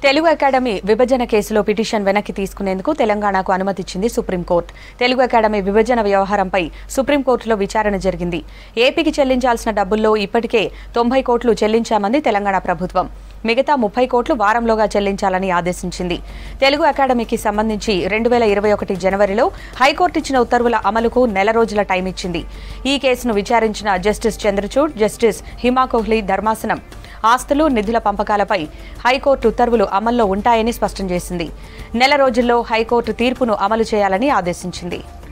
Telugu academy విభజన కేసులో petition వెనక్కి తీసుకునేందుకు తెలంగాణకు అనుమతిచ్చింది సుప్రీంకోర్టు తెలుగు అకాడమీ విభజన వ్యవహారంపై సుప్రీంకోర్టులో విచారణ జరిగింది ఏపీకి చెల్లించాల్సిన డబ్బుల్లో ఇప్పటికే తొంభై కోట్లు చెల్లించామంది తెలంగాణ ప్రభుత్వం మిగతా ముప్పై కోట్లు వారంలోగా చెల్లించాలని ఆదేశించింది తెలుగు అకాడమీకి సంబంధించి రెండు వేల ఇరవై ఒకటి జనవరిలో హైకోర్టు ఇచ్చిన ఉత్తర్వుల అమలుకు నెల రోజుల టైం ఇచ్చింది ఈ కేసును విచారించిన జస్టిస్ చంద్రచూడ్ జస్టిస్ హిమా కోహ్లీ ధర్మాసనం ఆస్తులు నిధుల పంపకాలపై హైకోర్టు ఉత్తర్వులు అమల్లో ఉంటాయని స్పష్టం చేసింది నెల రోజుల్లో హైకోర్టు తీర్పును అమలు చేయాలని ఆదేశించింది